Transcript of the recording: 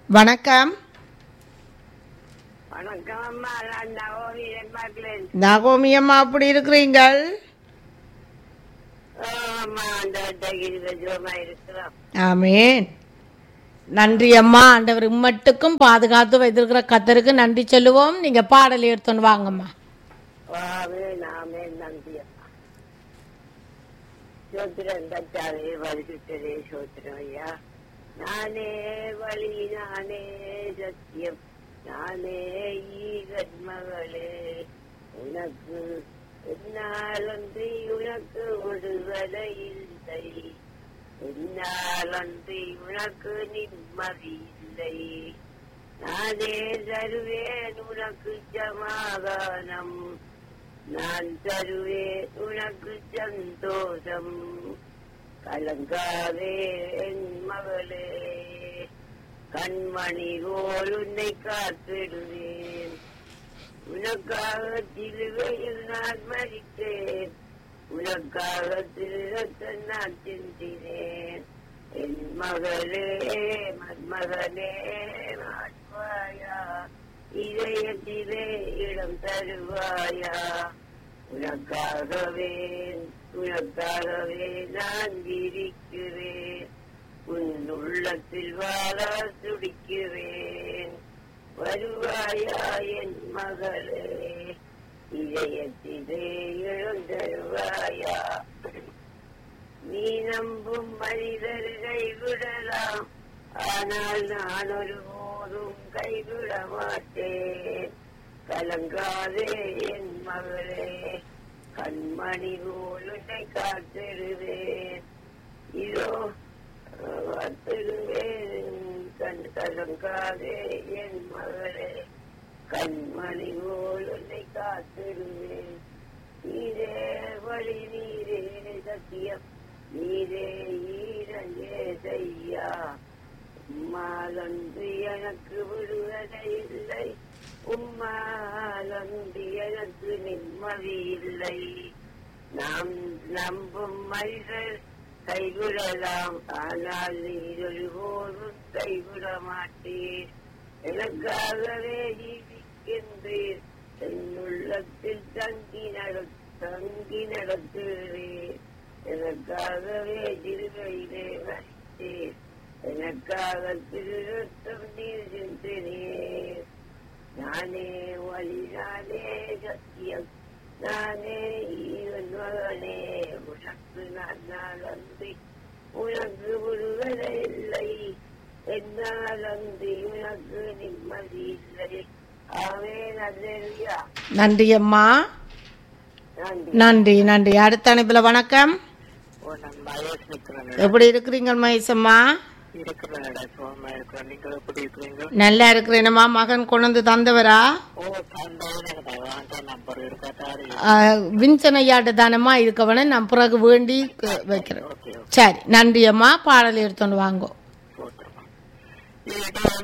வணக்கம் வணக்கம் அம்மா நான் நவோமி பார்க்கிறேன் நகோமி அம்மா அப்படி இருக்கிறீங்கள் அம்மா அந்த தகிரிதமா இருக்கிறோம் ஆமேன் நன்றி அம்மா ஆண்டவர் இம்மட்டுக்கும் பாதுகாத்து வைத்திருக்கிற கத்தருக்கு நன்றி சொல்லுவோம் நீங்க பாடல் எடுத்துன்னு வாங்கம்மா வாவே நாமே நன்றி அம்மா சோத்திரம் தச்சாவே வருகிட்டதே சோத்திரம் ஐயா நானே வழி நானே சத்தியம் நானே ஈகன் மகளே உனக்கு என்னாலன்றி உனக்கு விடுதலை இல்லை என்னாலன்றி உனக்கு நிம்மதி இல்லை நானே தருவேன் உனக்கு சமாதானம் நான் தருவேன் உனக்கு சந்தோஷம் கலங்காதே என் மகளே கண்மணி போல் உன்னை காத்திடுவேன் உனக்காக சிலுவையில் நான் மறித்தேன் உனக்காக திருரத்தை நான் சிந்தினேன் என் மகளே மன்மகனே மாற்றுவாயா இதயத்திலே இடம் தருவாயா உனக்காகவே உனக்காகவே நான் இருக்கிறேன் உன் உள்ளத்தில் வாழ துடிக்கிறேன் வருவாயா என் மகளே இதயத்திலே எழுந்தருவாயா நீ நம்பும் மனிதர் கைவிடலாம் ஆனால் நான் ஒருபோதும் கைவிட மாட்டேன் கலங்காதே என் மகளே கண்மணி போல் உன்னை காத்திடுவேன் இதோ காத்திடுவேன் கண் கலங்காதே என் மகளே கண்மணி போல் உன்னை காத்திடுவேன் நீரே வழி நீரே சத்தியம் நீரே ஈரஞ்சே செய்யா உம்மாலன்று எனக்கு விடுவதை இல்லை உம்மாலன்று எனக்கு நிம்மதி இல்லை நாம் நம்பும் மனிதர் கைவிடலாம் ஆனால் நீர் ஒருபோதும் கைவிட மாட்டீர் எனக்காகவே ஜீவிக்கின்றீர் என் உள்ளத்தில் தங்கி நட தங்கி நடத்துகிறீர் எனக்காகவே திருவையிலே வசித்தீர் எனக்காக திருத்தம் நீர் சிந்தினீர் நானே வழி நானே சத்தியம் நானே ஈவன் மகனே உனக்கு நான் நாள் அன்றி உனக்கு விடுதலை இல்லை என்னால் அன்றி உனக்கு நிம்மதி இல்லை ஆவே நல்லா நன்றி அம்மா நன்றி நன்றி நன்றி அடுத்த அனுப்பில் வணக்கம் ஓ நான் மகேஷ் நிற்கிறேன் எப்படி இருக்கிறீங்க மகேசம்மா இருக்கிறேன் சுகமா இருக்கிறேன் நீங்கள் எப்படி இருக்கிறீங்க நல்லா இருக்கிறேனம்மா மகன் கொண்டு வந்து தந்தவரா ஓ தந்தை வாங்க நம்பர் இருக்காரு ஆஹ், வின்சன் ஐயாட்ட தானம்மா இருக்கவன நான் பிறகு வேண்டி க- வைக்கிறேன் ஓகே சரி நன்றி அம்மா பாடல் எடுத்துன்னு வாங்கோ போட்டுருமா